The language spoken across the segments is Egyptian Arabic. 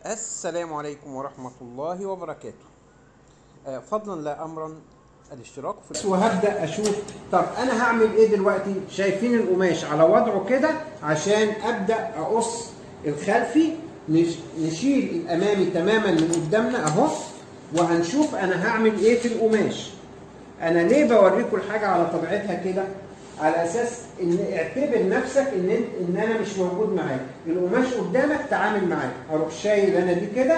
السلام عليكم ورحمة الله وبركاته آه، فضلا لا أمرا الاشتراك في وهبدا اشوف طب انا هعمل ايه دلوقتي شايفين القماش على وضعه كده عشان ابدا اقص الخلفي نش- نشيل الامامي تماما من قدامنا اهو وهنشوف انا هعمل ايه في القماش انا ليه بوريكم الحاجه على طبيعتها كده على اساس ان اعتبر نفسك ان انت ان انا مش موجود معاك القماش قدامك تعامل معاك اروح شايل انا دي كده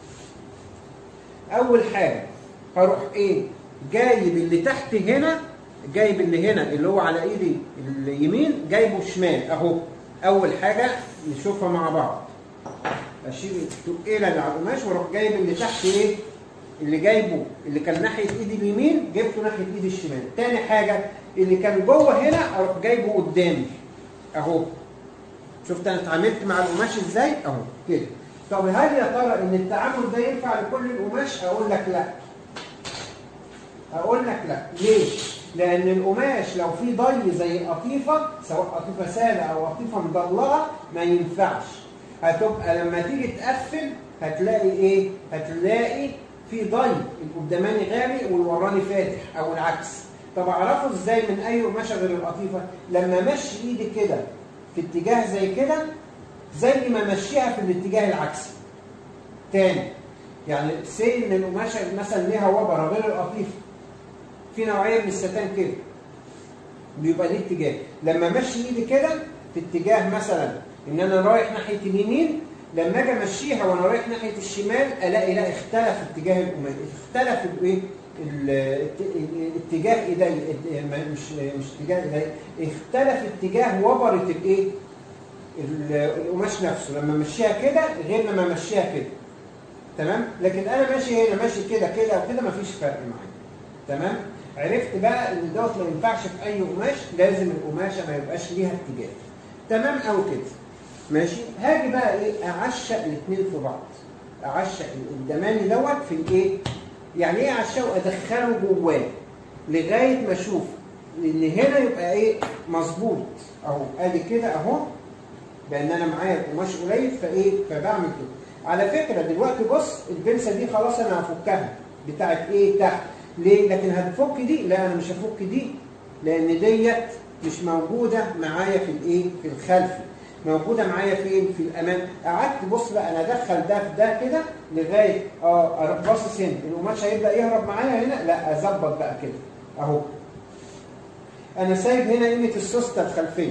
اول حاجه هروح ايه جايب اللي تحت هنا جايب اللي هنا اللي هو على ايدي اليمين جايبه شمال اهو اول حاجه نشوفها مع بعض اشيل التقيله اللي على القماش واروح جايب اللي تحت ايه اللي جايبه اللي كان ناحيه ايدي اليمين جبته ناحيه ايدي الشمال تاني حاجه اللي كان جوه هنا اروح جايبه قدامي اهو شفت انا اتعاملت مع القماش ازاي اهو كده طب هل يا ترى ان التعامل ده ينفع لكل القماش اقول لك لا اقول لك لا ليه لان القماش لو فيه ضي زي قطيفه سواء قطيفه ساده او قطيفه مضلعه ما ينفعش هتبقى لما تيجي تقفل هتلاقي ايه هتلاقي في ضي القداماني غامق والوراني فاتح او العكس طب اعرفه ازاي من اي قماشه غير القطيفه لما امشي ايدي كده في اتجاه زي كده زي ما امشيها في الاتجاه العكسي تاني يعني سي ان القماشه مثلا ليها وبره غير القطيفه في نوعيه من الستان كده بيبقى ليه اتجاه لما امشي ايدي كده في اتجاه مثلا ان انا رايح ناحيه اليمين لما اجي امشيها وانا رايح ناحيه الشمال الاقي لا اختلف اتجاه القماش اختلف الايه ال- الت- اتجاه ايدي مش مش اتجاه ايدي اختلف اتجاه وبره الايه ال- القماش نفسه لما امشيها كده غير لما امشيها كده تمام لكن انا ماشي هنا ماشي كده كده وكده مفيش فرق معايا تمام عرفت بقى ان دوت ما ينفعش في اي قماش لازم القماشه ما يبقاش ليها اتجاه تمام او كده ماشي هاجي بقى ايه اعشق الاثنين في بعض اعشق القداماني دوت في الايه يعني ايه اعشقه ادخله جواه لغايه ما اشوف ان هنا يبقى ايه مظبوط اهو ادي كده اهو لان انا معايا قماش قليل فايه فبعمل كده على فكره دلوقتي بص البنسه دي خلاص انا هفكها بتاعت ايه تحت ليه لكن هتفك دي لا انا مش هفك دي لان ديت مش موجوده معايا في الايه في الخلفي موجوده معايا فين في الامام قعدت بص بقى انا ادخل ده في ده كده لغايه اه اروح باصص هنا القماش هيبدا يهرب معايا هنا لا اظبط بقى كده اهو انا سايب هنا قيمه السوسته الخلفيه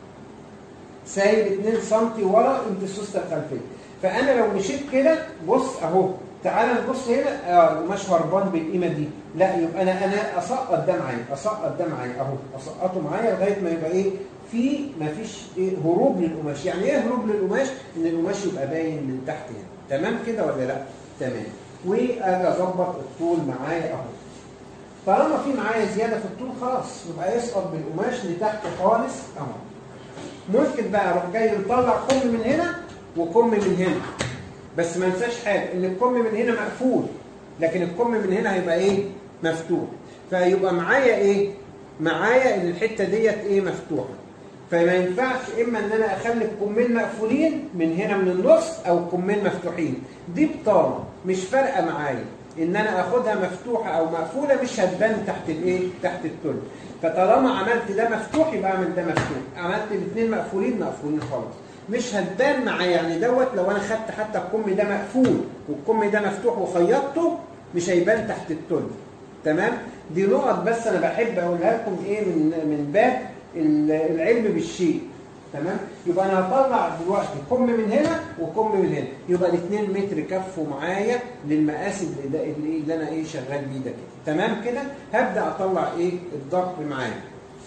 سايب 2 سم ورا قيمه السوسته الخلفيه فانا لو مشيت كده بص اهو تعال نبص هنا اه القماش هربان بالقيمه دي لا يبقى انا انا اسقط ده معايا اسقط ده معايا اهو اسقطه معايا لغايه ما يبقى ايه في مفيش إيه هروب للقماش يعني ايه هروب للقماش ان القماش يبقى باين من تحت هنا تمام كده ولا لا تمام واجي اظبط الطول معايا اهو طالما في معايا زياده في الطول خلاص يبقى يسقط بالقماش لتحت خالص اهو ممكن بقى اروح جاي مطلع كم من هنا وكم من هنا بس ما انساش حاجه ان الكم من هنا مقفول لكن الكم من هنا هيبقى ايه مفتوح فيبقى معايا ايه معايا ان الحته ديت ايه مفتوحه فما ينفعش اما ان انا اخلي الكمين مقفولين من هنا من النص او الكمين مفتوحين دي بطاله مش فارقه معايا ان انا اخدها مفتوحه او مقفوله مش هتبان تحت الايه تحت التل فطالما عملت ده مفتوح يبقى اعمل ده مفتوح عملت الاثنين مقفولين مقفولين خالص مش هتبان معايا يعني دوت لو انا خدت حتى الكم ده مقفول والكم ده مفتوح وخيطته مش هيبان تحت التل تمام دي نقط بس انا بحب اقولها لكم ايه من من باب العلم بالشيء تمام يبقى انا هطلع دلوقتي كم من هنا وكم من هنا يبقى الاثنين متر كفوا معايا للمقاس اللي, ده اللي, اللي انا ايه شغال بيه ده كده تمام كده هبدا اطلع ايه الضغط معايا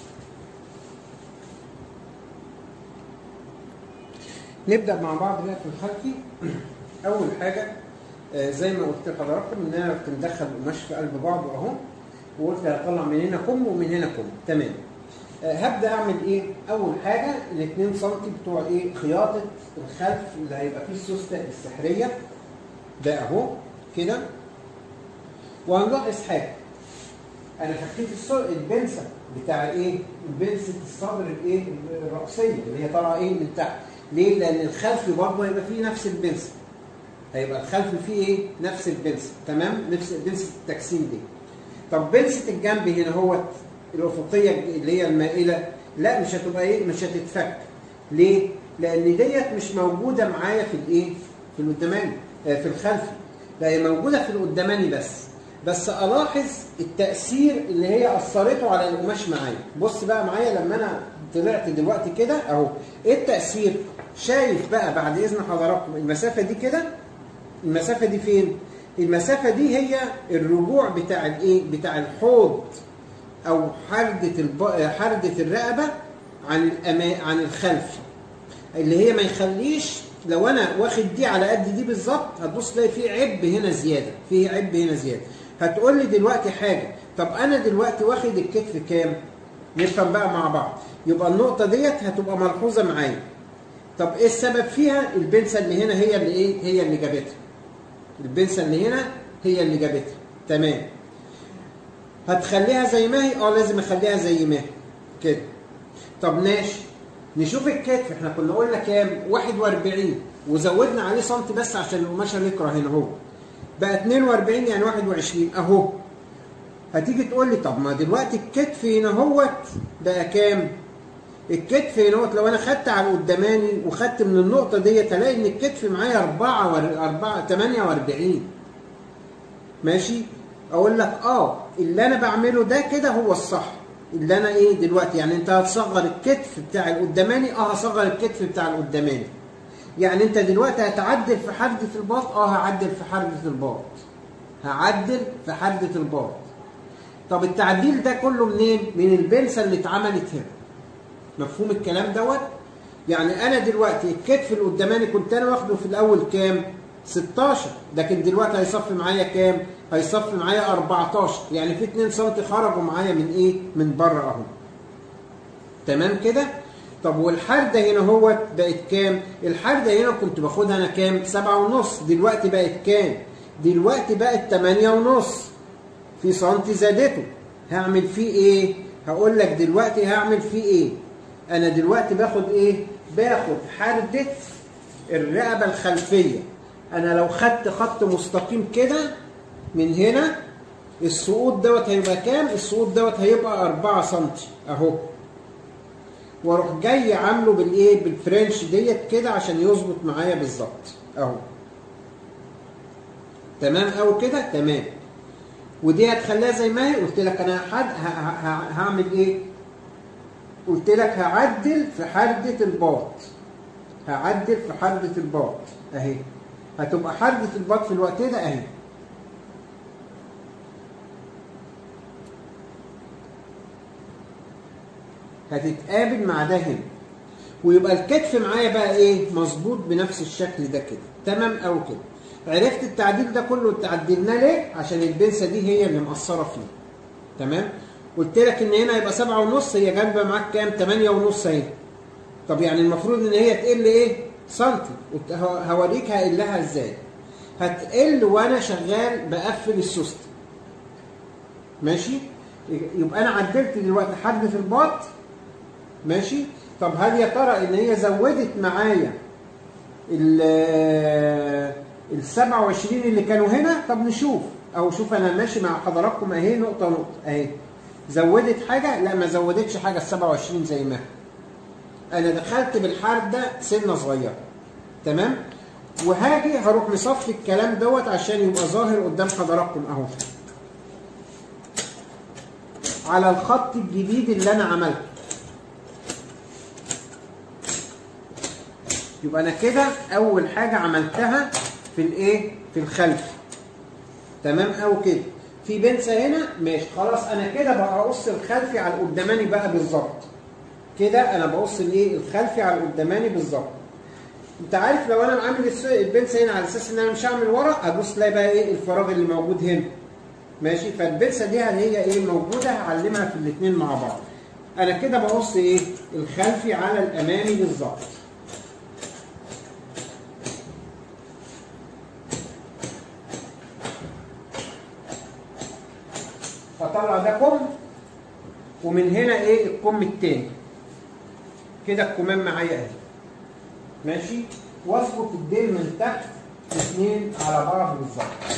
نبدا مع بعض بقى في الخلفي اول حاجه آه زي ما قلت لحضراتكم ان انا كنت مدخل القماش في قلب بعضه اهو وقلت هطلع من هنا كم ومن هنا كم تمام آه هبدا اعمل ايه اول حاجه ال 2 سم بتوع ايه خياطه الخلف اللي هيبقى فيه السوسته السحريه ده اهو كده وهنلاحظ حاجه انا فكيت البنسه بتاع ايه بنسه الصدر الايه الراسيه اللي هي طالعه ايه من تحت ليه؟ لأن الخلفي برضه هيبقى فيه نفس البنسة. هيبقى الخلفي فيه ايه نفس البنسه تمام نفس بنسه التجسيم دي طب بنسه الجنب هنا هو الافقيه اللي هي المائله لا مش هتبقى ايه مش هتتفك ليه لان ديت مش موجوده معايا في الايه في القداماني آه، في الخلفي لا هي موجوده في القداماني بس بس الاحظ التاثير اللي هي اثرته على القماش معايا بص بقى معايا لما انا طلعت دلوقتي كده اهو ايه التاثير شايف بقى بعد اذن حضراتكم المسافه دي كده المسافه دي فين المسافه دي هي الرجوع بتاع الايه بتاع الحوض او حرده الب... حرده الرقبه عن الأما... عن الخلفي اللي هي ما يخليش لو انا واخد دي على قد دي بالظبط هتبص تلاقي في عب هنا زياده في عب هنا زياده هتقول لي دلوقتي حاجه طب انا دلوقتي واخد الكتف كام نفهم بقى مع بعض يبقى النقطه ديت هتبقى ملحوظه معايا طب ايه السبب فيها البنسه اللي هنا هي اللي ايه هي اللي جابتها البنسه اللي هنا هي اللي جابتها تمام هتخليها زي ما هي اه لازم اخليها زي ما هي كده طب ماشي نشوف الكتف احنا كنا قلنا كام 41 وزودنا عليه سنتي بس عشان القماشه نقرا هنا اهو بقى 42 يعني 21 اهو هتيجي تقول لي طب ما دلوقتي الكتف هنا اهوت بقى كام الكتف هنا اهوت لو انا خدت على القداماني وخدت من النقطه ديت هلاقي ان الكتف معايا 4 4 48 ماشي اقول لك اه اللي انا بعمله ده كده هو الصح اللي انا ايه دلوقتي يعني انت هتصغر الكتف بتاع القداماني اه هصغر الكتف بتاع القداماني يعني انت دلوقتي هتعدل في حردة الباط اه هعدل في حردة الباط هعدل في حردة الباط طب التعديل ده كله منين من البنسة اللي اتعملت هنا مفهوم الكلام دوت يعني انا دلوقتي الكتف القداماني كنت انا واخده في الاول كام 16 لكن دلوقتي هيصفي معايا كام هيصفي معايا 14 يعني في 2 سم خرجوا معايا من ايه من بره اهو تمام كده طب والحرده هنا هو بقت كام الحرده هنا كنت باخدها انا كام سبعة ونص دلوقتي بقت كام دلوقتي بقت 8 ونص في سنتي زادته هعمل فيه ايه هقول لك دلوقتي هعمل فيه ايه انا دلوقتي باخد ايه باخد حرده الرقبه الخلفيه انا لو خدت خط مستقيم كده من هنا السقوط دوت هيبقى كام السقوط دوت هيبقى 4 سم اهو واروح جاي عامله بالايه بالفرنش ديت كده عشان يظبط معايا بالظبط اهو تمام او كده تمام ودي هتخليها زي ما هي قلت لك انا حد هعمل ايه قلت لك هعدل في حردة الباط هعدل في حردة الباط اهي هتبقى حردة الباط في الوقت ده اهي هتتقابل مع ده هنا ويبقى الكتف معايا بقى ايه مظبوط بنفس الشكل ده كده تمام او كده عرفت التعديل ده كله تعدلناه ليه عشان البنسه دي هي اللي مقصره فيه تمام قلت لك ان هنا يبقى سبعة ونص هي جنبه معاك كام 8 ونص اهي طب يعني المفروض ان هي تقل ايه سنتي قلت هوريك هقلها ازاي هتقل وانا شغال بقفل السوست ماشي يبقى انا عدلت دلوقتي حد في الباط ماشي طب هل يا ترى ان هي زودت معايا ال ال 27 اللي كانوا هنا طب نشوف او شوف انا ماشي مع حضراتكم اهي نقطه نقطه اهي زودت حاجه لا ما زودتش حاجه ال 27 زي ما انا دخلت بالحرف ده سنه صغيره تمام وهاجي هروح مصفي الكلام دوت عشان يبقى ظاهر قدام حضراتكم اهو على الخط الجديد اللي انا عملته يبقى انا كده اول حاجه عملتها في الايه في الخلف تمام او كده في بنسه هنا ماشي خلاص انا كده بقى اقص الخلفي على القداماني بقى بالظبط كده انا بقص الايه الخلفي على القداماني بالظبط انت عارف لو انا عامل البنسه هنا على اساس ان انا مش هعمل ورا هتبص تلاقي بقى ايه الفراغ اللي موجود هنا ماشي فالبنسه دي هي ايه موجوده هعلمها في الاثنين مع بعض انا كده بقص ايه الخلفي على الامامي بالظبط اطلع ده كم ومن هنا ايه الكم التاني كده الكمام معايا اهي ماشي واظبط الديل من تحت الاثنين على بعض بالظبط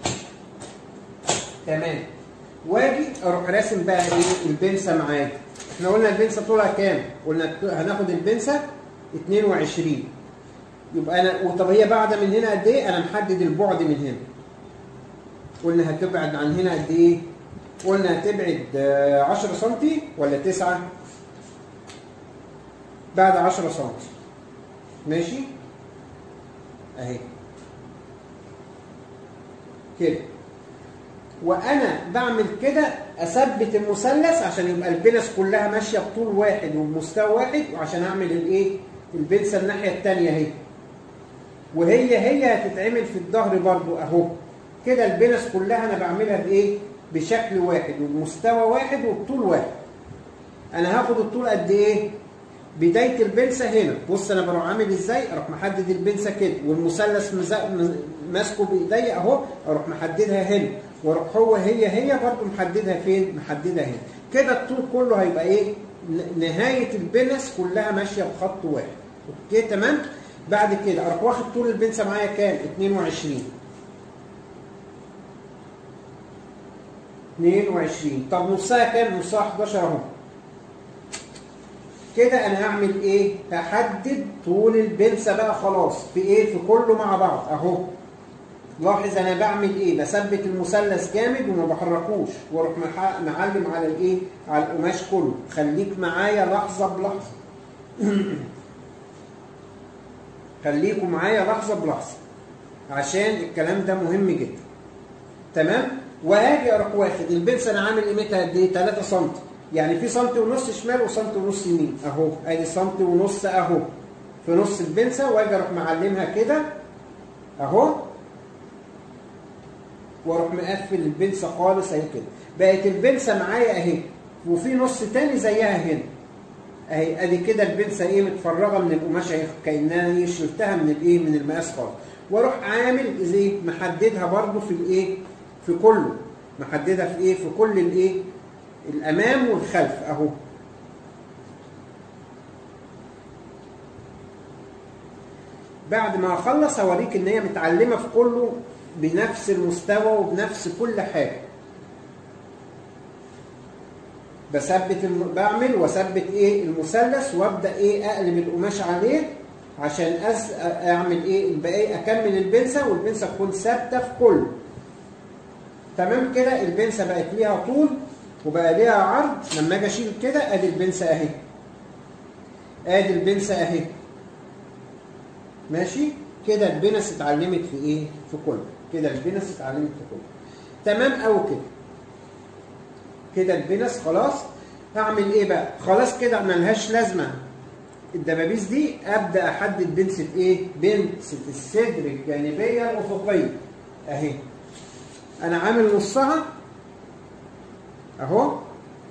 تمام واجي اروح راسم بقى ايه البنسه معايا احنا قلنا البنسه طولها كام قلنا هناخد البنسه 22 يبقى انا طب هي بعد من هنا قد ايه انا محدد البعد من هنا قلنا هتبعد عن هنا قد ايه قلنا هتبعد آه، 10 سم ولا 9 بعد 10 سم ماشي اهي كده وانا بعمل كده اثبت المثلث عشان يبقى البنس كلها ماشيه بطول واحد وبمستوى واحد وعشان اعمل الايه البنسه الناحيه الثانيه اهي وهي هي هتتعمل في الظهر برضو اهو كده البنس كلها انا بعملها بايه بشكل واحد وبمستوى واحد وبطول واحد انا هاخد الطول قد ايه بدايه البنسه هنا بص انا بروح عامل ازاي اروح محدد البنسه كده والمثلث مز- ماسكه بايديا اهو اروح محددها هنا واروح هو هي هي برضو محددها فين محددها هنا كده الطول كله هيبقى ايه ن- نهايه البنس كلها ماشيه بخط واحد اوكي تمام بعد كده اروح واخد طول البنسه معايا كام 22 22 طب نصها كام نصها 11 اهو كده انا هعمل ايه هحدد طول البنسه بقى خلاص في ايه في كله مع بعض اهو لاحظ انا بعمل ايه بثبت المثلث جامد وما بحركوش واروح مح- معلم على الايه على القماش كله خليك معايا لحظه بلحظه خليكم معايا لحظه بلحظه عشان الكلام ده مهم جدا تمام وهاجي اروح واخد البنسه انا عامل قيمتها قد ايه 3 سم يعني في سم ونص شمال وسم ونص يمين اهو ادي سم ونص اهو في نص البنسه واجي اروح معلمها كده اهو واروح مقفل البنسه خالص اهي كده بقت البنسه معايا اهي وفي نص تاني زيها هنا اهي ادي كده البنسه ايه متفرغه من القماش اهي كانها ايه شلتها من الايه من المقاس خالص واروح عامل زي محددها برضو في الايه في كله محددها في ايه في كل الايه الامام والخلف اهو بعد ما اخلص هوريك ان هي متعلمه في كله بنفس المستوى وبنفس كل حاجه بثبت الم... بعمل واثبت ايه المثلث وابدا ايه اقلب القماش عليه عشان أز... اعمل ايه الباقي اكمل البنسه والبنسه تكون ثابته في كله تمام كده البنسه بقت ليها طول وبقى ليها عرض لما اجي اشيل كده ادي البنسه اهي ادي البنسه اهي ماشي كده البنس اتعلمت في ايه في كله كده البنس اتعلمت في كله تمام او كده كده البنس خلاص هعمل ايه بقى خلاص كده ملهاش لازمه الدبابيس دي ابدا احدد بنسه ايه بنسه الصدر الجانبيه الافقيه اهي انا عامل نصها اهو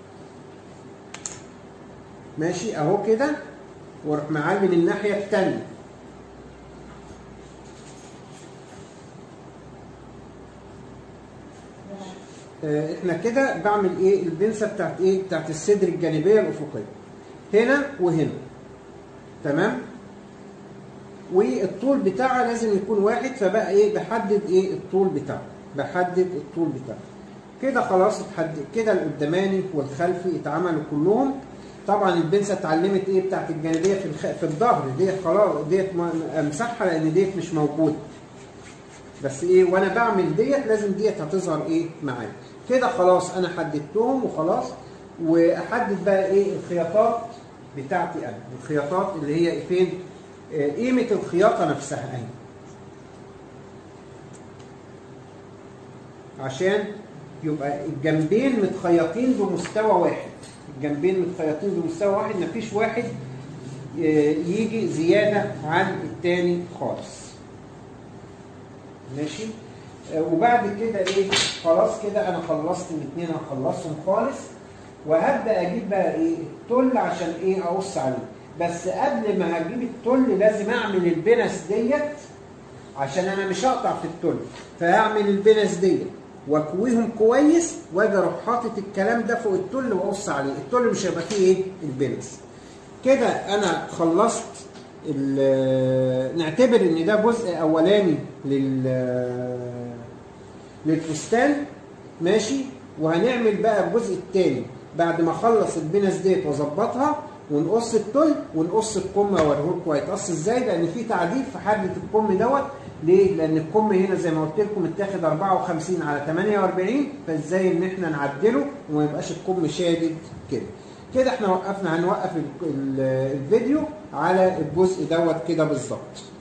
ماشي اهو كده واروح معلم الناحيه الثانيه آه، احنا كده بعمل ايه البنسه بتاعت ايه بتاعت الصدر الجانبيه الافقيه هنا وهنا تمام والطول بتاعها لازم يكون واحد فبقى ايه بحدد ايه الطول بتاعه بحدد الطول بتاعه كده خلاص اتحدد كده القداماني والخلفي اتعملوا كلهم طبعا البنسه اتعلمت ايه بتاعت الجانبيه في الخ... في الظهر ديت خلاص ديت م- امسحها لان ديت مش موجوده بس ايه وانا بعمل ديت لازم ديت هتظهر ايه معايا كده خلاص انا حددتهم وخلاص واحدد بقى ايه الخياطات بتاعتي انا الخياطات اللي هي فين آه، قيمه الخياطه نفسها اهي عشان يبقى الجنبين متخيطين بمستوى واحد الجنبين متخيطين بمستوى واحد مفيش واحد آه، يجي زياده عن التاني خالص ماشي آه، وبعد كده ايه خلاص كده انا خلصت الاثنين هخلصهم خالص وهبدا اجيب بقى ايه التل عشان ايه اقص عليه بس قبل ما هجيب التل لازم اعمل البنس ديت عشان انا مش هقطع في التل فهعمل البنس ديت واكويهم كويس واجي اروح حاطط الكلام ده فوق التل واقص عليه التل مش هيبقى فيه ايه البنس كده انا خلصت ال- نعتبر ان ده جزء اولاني لل للفستان ماشي وهنعمل بقى الجزء الثاني بعد ما اخلص البنس ديت واظبطها ونقص التل ونقص الكم اوريهولكم هيتقص ازاي لان في تعديل في حده الكم دوت ليه؟ لان الكم هنا زي ما قلت لكم اتاخد 54 على 48 فازاي ان احنا نعدله وما يبقاش الكم شادد كده. كده احنا وقفنا هنوقف ال- ال- الفيديو على الجزء دوت كده بالظبط.